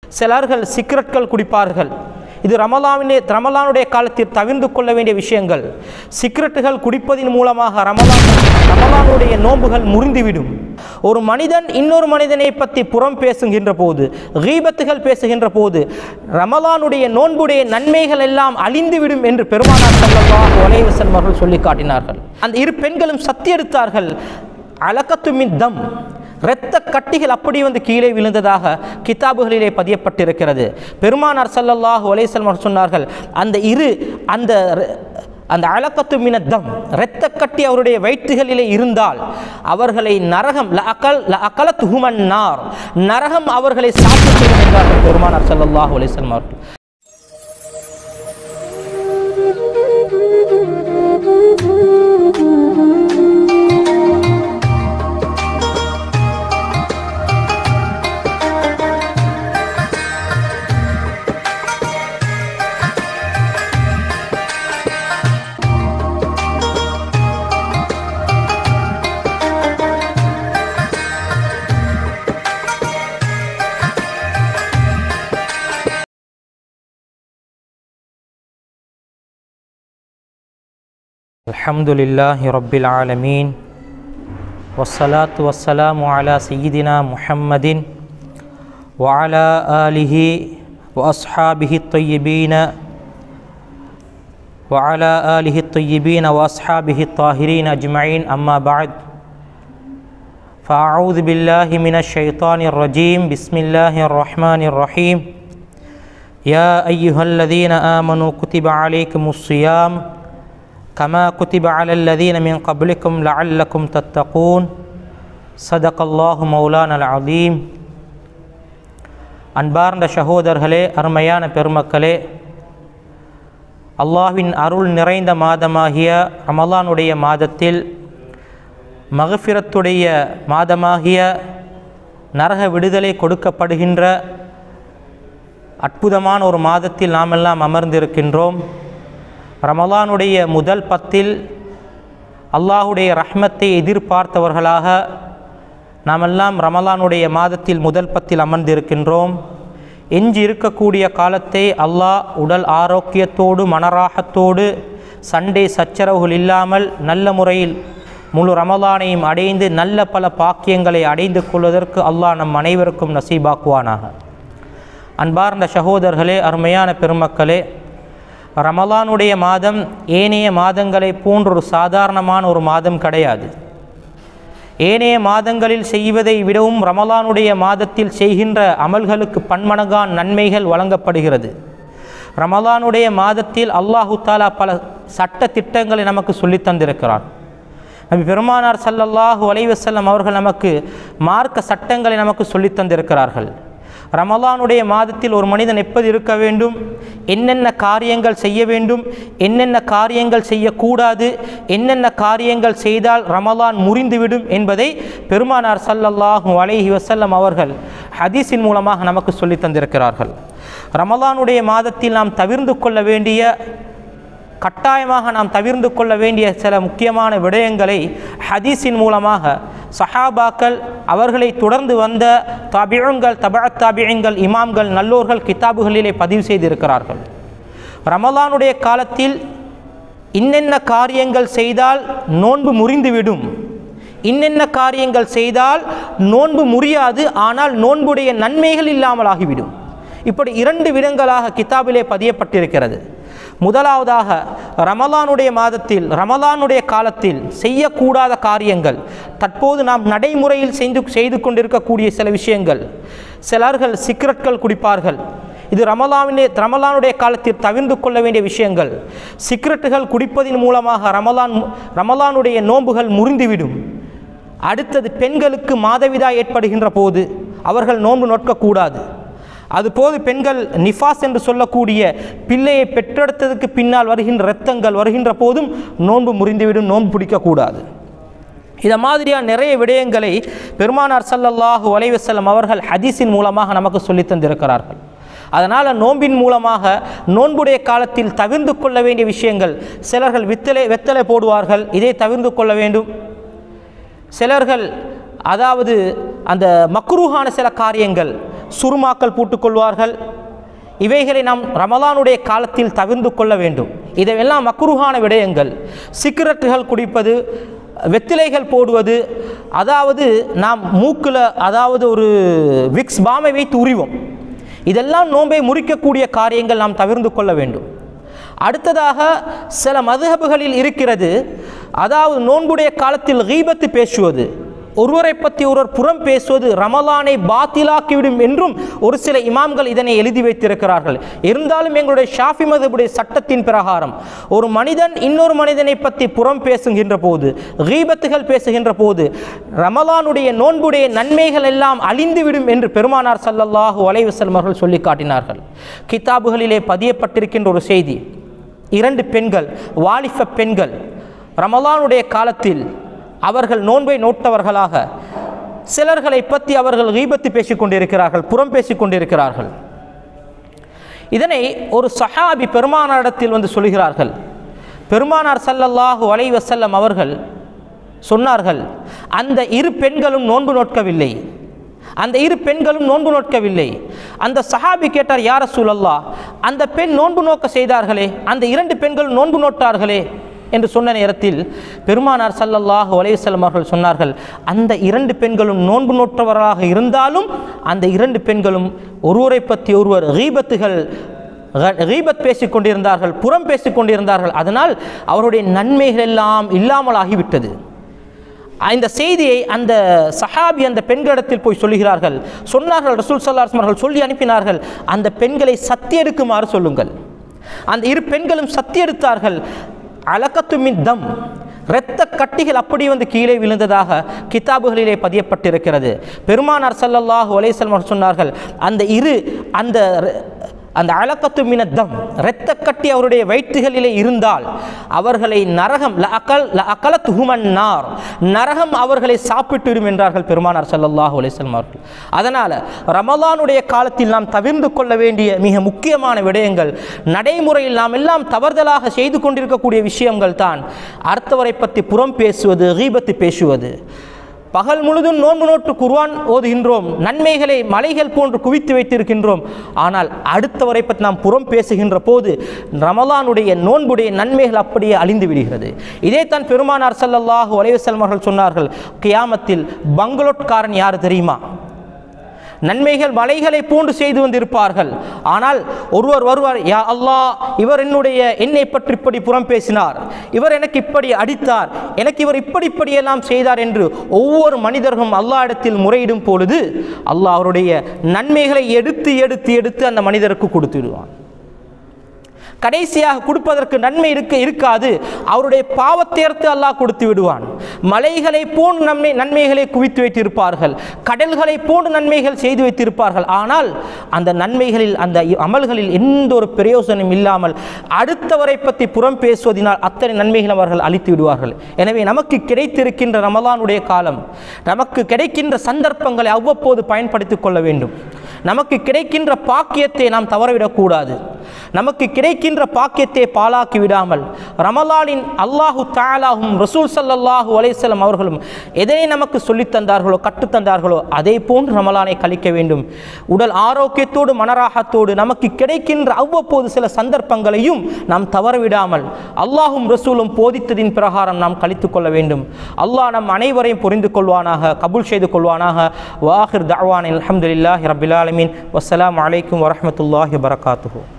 சிலர்கள் சிகரெட்கள் குடிப்பார்கள் இது ரமலானிலே ரமலானுடைய காலத்தில் தவிர்ந்து கொள்ள வேண்டிய விஷயங்கள் சிகரெட்டுகள் குடிப்பதின் மூலமாக ரமலான் ரமலானுடைய நோன்புகள் முறிந்துவிடும் ஒரு மனிதன் இன்னொரு மனிதனை பற்றி புறம் பேசுகின்ற போது கீபத்துகள் பேசுகின்ற போது ரமலானுடைய நோன்புடைய நன்மைகள் எல்லாம் அழிந்துவிடும் என்று பெருமானார் ஸல்லல்லாஹு அலைஹி வஸல்லம் அவர்கள் சொல்லி காட்டினார்கள் அந்த இரு பெண்களும் சத்தி எடுத்தார்கள் அலக்கத்து மின் தம் இரத்த கட்டிகள் அப்படி வந்து கீழே விழுந்ததாக கிதாபுகளிலே பதியப்பட்டிருக்கிறது பெருமானார் ஸல்லல்லாஹு அலைஹி வஸல்லம் அவர்கள் சொன்னார்கள் அந்த இரு அந்த ர- அந்த அலக்கத்து மினத்தம் இரத்த கட்டி அவருடைய வயிற்றுகளிலே இருந்தால் அவர்களை நரகம் ல அகல் ல அகலத் ஹுமன் நார் நரகம் அவர்களை சாப்பிட்டு என்றார்கள் பெருமானார் ஸல்லல்லாஹு அலைஹி வஸல்லம் அவர்கள் الحمد لله رب العالمين والصلاة والسلام على سيدنا محمد وعلى آله وأصحابه الطيبين وعلى آله الطيبين وأصحابه الطاهرين أجمعين أما بعد فأعوذ بالله من الشيطان الرجيم بسم الله الرحمن الرحيم يا أيها الذين آمنوا كتب عليكم الصيام كما كتب على الذين من قبلكم لعلكم تتقون صدق الله مولانا العظيم அன்பார்ந்த சகோதரர்களே அருமையான பெருமக்களே அல்லாஹ்வின் அருள் நிறைந்த மாதமாகிய ரமலானுடைய மாதத்தில் மகஃபிரத்துடைய மாதமாகிய நரக விடுதலை கொடுக்கப்படுகின்ற அற்புதமான ஒரு மாதத்தில் நாமெல்லாம் அமர்ந்திருக்கின்றோம் ரமலானுடைய முதல் பத்தில் அல்லாஹுடைய ரஹ்மத்தை எதிர்பார்த்தவர்களாக நாமெல்லாம் ரமலானுடைய மாதத்தில் முதல் பத்தில் அமர்ந்திருக்கின்றோம் எஞ்சி இருக்கக்கூடிய காலத்தை அல்லாஹ் உடல் ஆரோக்கியத்தோடு மனராகத்தோடு சண்டை சச்சரவுகள் இல்லாமல் நல்ல முறையில் முழு ரமலானையும் அடைந்து நல்ல பல பாக்கியங்களை அடைந்து கொள்வதற்கு அல்லாஹ் நம் அனைவருக்கும் நசீபாக்குவானாக அன்பார்ந்த சகோதரர்களே அருமையான பெருமக்களே ரமலானுடைய மாதம் ஏனைய மாதங்களை போன்ற ஒரு சாதாரணமான ஒரு மாதம் கிடையாது ஏனைய மாதங்களில் செய்வதை விடவும் ரமலானுடைய மாதத்தில் செய்கின்ற அமல்களுக்கு பன்மடங்கான் நன்மைகள் வழங்கப்படுகிறது ரமலானுடைய மாதத்தில் அல்லாஹு தாலா பல சட்ட திட்டங்களை நமக்கு சொல்லித் தந்திருக்கிறார் நபி பெருமானார் ஸல்லல்லாஹு அலைஹி வஸல்லம் அவர்கள் நமக்கு மார்க்க சட்டங்களை நமக்கு சொல்லித் தந்திருக்கிறார்கள் ரமலானுடைய மாதத்தில் ஒரு மனிதன் எப்போது இருக்க வேண்டும் என்னென்ன காரியங்கள் செய்ய வேண்டும் என்னென்ன காரியங்கள் செய்யக்கூடாது என்னென்ன காரியங்கள் செய்தால் ரமலான் முறிந்துவிடும் என்பதை பெருமானார் ஸல்லல்லாஹு அலைஹி வஸல்லம் அவர்கள் ஹதீஸின் மூலமாக நமக்கு சொல்லித் தந்திருக்கிறார்கள் ரமலானுடைய மாதத்தில் நாம் தவிர்ந்து கொள்ள வேண்டிய கட்டாயமாக நாம் தவிர்ந்து கொள்ள வேண்டிய சில முக்கியமான விடயங்களை ஹதீஸின் மூலமாக சஹாபாக்கள் அவர்களை தொடர்ந்து வந்த தாபியங்கள் தபா தாபியங்கள் இமாம்கள் நல்லோர்கள் கிதாபுகளிலே பதிவு செய்திருக்கிறார்கள் ரமலானுடைய காலத்தில் இன்னென்ன காரியங்கள் செய்தால் நோன்பு முறிந்துவிடும் இன்னென்ன காரியங்கள் செய்தால் நோன்பு முறியாது ஆனால் நோன்புடைய நன்மைகள் இல்லாமல் ஆகிவிடும் இப்படி இரண்டு விதங்களாக கிதாபிலே பதியப்பட்டிருக்கிறது முதலாவதாக ரமலானுடைய மாதத்தில் ரமலானுடைய காலத்தில் செய்யக்கூடாத காரியங்கள் தற்போது நாம் நடைமுறையில் செய்து செய்து கொண்டிருக்கக்கூடிய சில விஷயங்கள் சிலர்கள் சிகரெட்கள் குடிப்பார்கள் இது ரமலானிலே ரமலானுடைய காலத்தில் தவிர்ந்து கொள்ள வேண்டிய விஷயங்கள் சிகரெட்டுகள் குடிப்பதின் மூலமாக ரமலான் ரமலானுடைய நோன்புகள் முறிந்துவிடும் அடுத்தது பெண்களுக்கு மாதவிதா ஏற்படுகின்ற போது அவர்கள் நோன்பு நோட்கக்கூடாது அதுபோது பெண்கள் நிஃபாஸ் என்று சொல்லக்கூடிய பிள்ளையை பெற்றெடுத்ததுக்கு பின்னால் வருகின்ற இரத்தங்கள் வருகின்ற போதும் நோன்பு முறிந்துவிடும் நோன்பு பிடிக்கக்கூடாது இதை மாதிரியான நிறைய விடயங்களை பெருமானார் ஸல்லல்லாஹு அலைஹி வஸல்லம் அவர்கள் ஹதீஸின் மூலமாக நமக்கு சொல்லித் தந்திருக்கிறார்கள் அதனால் நோன்பின் மூலமாக நோன்புடைய காலத்தில் தவிர்ந்து கொள்ள வேண்டிய விஷயங்கள் சிலர்கள் வித்தலை வெத்தலை போடுவார்கள் இதை தவிர்ந்து கொள்ள வேண்டும் சிலர்கள் அதாவது அந்த மக்ரூஹான சில காரியங்கள் சுருமாக்கள் பூட்டுக்கொள்வார்கள் இவைகளை நாம் ரமலானுடைய காலத்தில் தவிர்ந்து கொள்ள வேண்டும் இதையெல்லாம் மக்குருகான விடயங்கள் சிகரெட்டுகள் குடிப்பது வெத்திலைகள் போடுவது அதாவது நாம் மூக்கில் அதாவது ஒரு விக்ஸ் பாமை வைத்து உரிவோம் இதெல்லாம் நோன்பை முறிக்கக்கூடிய காரியங்கள் நாம் தவிர்ந்து கொள்ள வேண்டும் அடுத்ததாக சில மதுஹபுகளில் இருக்கிறது அதாவது நோன்புடைய காலத்தில் கீபத்து பேசுவது ஒருவரை பற்றி ஒருவர் புறம் பேசுவது ரமலானை பாத்திலாக்கிவிடும் என்றும் ஒரு சில இமாம்கள் இதனை எழுதி வைத்திருக்கிறார்கள் இருந்தாலும் எங்களுடைய ஷாஃபி மதுபுடைய சட்டத்தின் பிரகாரம் ஒரு மனிதன் இன்னொரு மனிதனை பற்றி புறம் பேசுகின்ற போது கீபத்துகள் பேசுகின்ற போது ரமலானுடைய நோன்புடைய நன்மைகள் எல்லாம் அழிந்துவிடும் என்று பெருமானார் சல்லல்லாஹு அலைவசல்லம் அவர்கள் சொல்லி காட்டினார்கள் கிதாபுகளிலே பதியப்பட்டிருக்கின்ற ஒரு செய்தி இரண்டு பெண்கள் வாலிப பெண்கள் ரமலானுடைய காலத்தில் அவர்கள் நோன்பை நோட்டவர்களாக சிலர்களை பற்றி அவர்கள் கீபத்து பேசிக் கொண்டிருக்கிறார்கள் புறம் பேசிக் கொண்டிருக்கிறார்கள் இதனை ஒரு சஹாபி பெருமானாரிடத்தில் வந்து சொல்கிறார்கள் பெருமானார் சல்லல்லாஹு அலைஹி வஸல்லம் அவர்கள் சொன்னார்கள் அந்த இரு பெண்களும் நோன்பு நோட்கவில்லை அந்த இரு பெண்களும் நோன்பு நோட்கவில்லை அந்த சஹாபி கேட்டார் யார சூழல்லா அந்த பெண் நோன்பு நோக்க செய்தார்களே அந்த இரண்டு பெண்கள் நோன்பு நோட்டார்களே என்று சொன்ன நேரத்தில் பெருமானார் சல்லல்லாஹு அலைவசல்லம் அவர்கள் சொன்னார்கள் அந்த இரண்டு பெண்களும் நோன்பு நோற்றவர்களாக இருந்தாலும் அந்த இரண்டு பெண்களும் ஒருவரை பற்றி ஒருவர் ரீபத்துகள் ரீபத் பேசிக் கொண்டிருந்தார்கள் புறம் பேசிக் கொண்டிருந்தார்கள் அதனால் அவருடைய நன்மைகள் எல்லாம் இல்லாமல் ஆகிவிட்டது இந்த செய்தியை அந்த சஹாபி அந்த பெண்களிடத்தில் போய் சொல்லுகிறார்கள் சொன்னார்கள் ரசூல் சல்லாஸ் அவர்கள் சொல்லி அனுப்பினார்கள் அந்த பெண்களை சத்தி எடுக்குமாறு சொல்லுங்கள் அந்த இரு பெண்களும் சத்தி எடுத்தார்கள் அலக்கத்துமின் தம் இரத்த கட்டிகள் அப்படி வந்து கீழே விழுந்ததாக கிதாபுகளிலே பதியப்பட்டிருக்கிறது பெருமானார் சல்லல்லாஹு அலைசல்மர் சொன்னார்கள் அந்த இரு அந்த அந்த அலக்கத்து மினத்தம் இரத்த கட்டி அவருடைய வயிற்றுகளிலே இருந்தால் அவர்களை நரகம் ல அகல் ல அகலத் ஹுமன்னார் நரகம் அவர்களை சாப்பிட்டுவிடும் என்றார்கள் பெருமானார் சல்லல்லாஹு அலையம் அவர்கள் அதனால் ரமலானுடைய காலத்தில் நாம் தவிர்ந்து கொள்ள வேண்டிய மிக முக்கியமான விடயங்கள் நடைமுறையில் நாம் எல்லாம் தவறுதலாக செய்து கொண்டிருக்கக்கூடிய விஷயங்கள் தான் அடுத்தவரை பற்றி புறம் பேசுவது ரீபத்து பேசுவது பகல் முழுதும் நோன்பு நோட்டு குர்வான் ஓதுகின்றோம் நன்மைகளை மலைகள் போன்று குவித்து வைத்திருக்கின்றோம் ஆனால் அடுத்தவரை பற்றி நாம் புறம் பேசுகின்ற போது ரமலானுடைய நோன்புடைய நன்மைகள் அப்படியே அழிந்து விடுகிறது இதே தான் பெருமானார் சல்லல்லாஹு அலைவசல்லம் அவர்கள் சொன்னார்கள் கியாமத்தில் பங்களோட்காரன் யார் தெரியுமா நன்மைகள் மலைகளை போன்று செய்து வந்திருப்பார்கள் ஆனால் ஒருவர் வருவார் யா அல்லாஹ் இவர் என்னுடைய என்னை பற்றி இப்படி புறம் பேசினார் இவர் எனக்கு இப்படி அடித்தார் எனக்கு இவர் இப்படி இப்படியெல்லாம் செய்தார் என்று ஒவ்வொரு மனிதர்களும் அல்லாஹ் இடத்தில் முறையிடும் பொழுது அல்லாஹ் அவருடைய நன்மைகளை எடுத்து எடுத்து எடுத்து அந்த மனிதருக்கு கொடுத்து விடுவான் கடைசியாக கொடுப்பதற்கு நன்மை இருக்க இருக்காது அவருடைய பாவத்தேர்த்து அல்லாஹ் கொடுத்து விடுவான் மலைகளை போன்று நன்மை நன்மைகளை குவித்து வைத்திருப்பார்கள் கடல்களை போன்று நன்மைகள் செய்து வைத்திருப்பார்கள் ஆனால் அந்த நன்மைகளில் அந்த அமல்களில் எந்த ஒரு பிரயோசனம் இல்லாமல் அடுத்தவரை பற்றி புறம் பேசுவதனால் அத்தனை நன்மைகள் அவர்கள் அளித்து விடுவார்கள் எனவே நமக்கு கிடைத்திருக்கின்ற ரமலானுடைய காலம் நமக்கு கிடைக்கின்ற சந்தர்ப்பங்களை அவ்வப்போது பயன்படுத்திக் கொள்ள வேண்டும் நமக்கு கிடைக்கின்ற பாக்கியத்தை நாம் தவறவிடக்கூடாது நமக்கு கிடைக்கின்ற பாக்கியத்தை பாலாக்கி விடாமல் ரமலானின் அல்லாஹு தாலாகும் ரசூல் சல்லல்லாஹு அலைசல்லம் அவர்களும் எதனை நமக்கு சொல்லித் தந்தார்களோ கற்றுத்தந்தார்களோ அதே போன்று ரமலானை கழிக்க வேண்டும் உடல் ஆரோக்கியத்தோடு மனராகத்தோடு நமக்கு கிடைக்கின்ற அவ்வப்போது சில சந்தர்ப்பங்களையும் நாம் தவறவிடாமல் அல்லாஹும் ரசூலும் போதித்ததின் பிரகாரம் நாம் கழித்து கொள்ள வேண்டும் அல்லாஹ் நம் அனைவரையும் புரிந்து கொள்வானாக கபூல் செய்து கொள்வானாக வாஹிர் தவான் அலமதுல்லாஹி ரபில் ஆலமீன் வஸ்ஸலாம் அலைக்கும் வரமத்துல்லாஹி வரகாத்துஹூ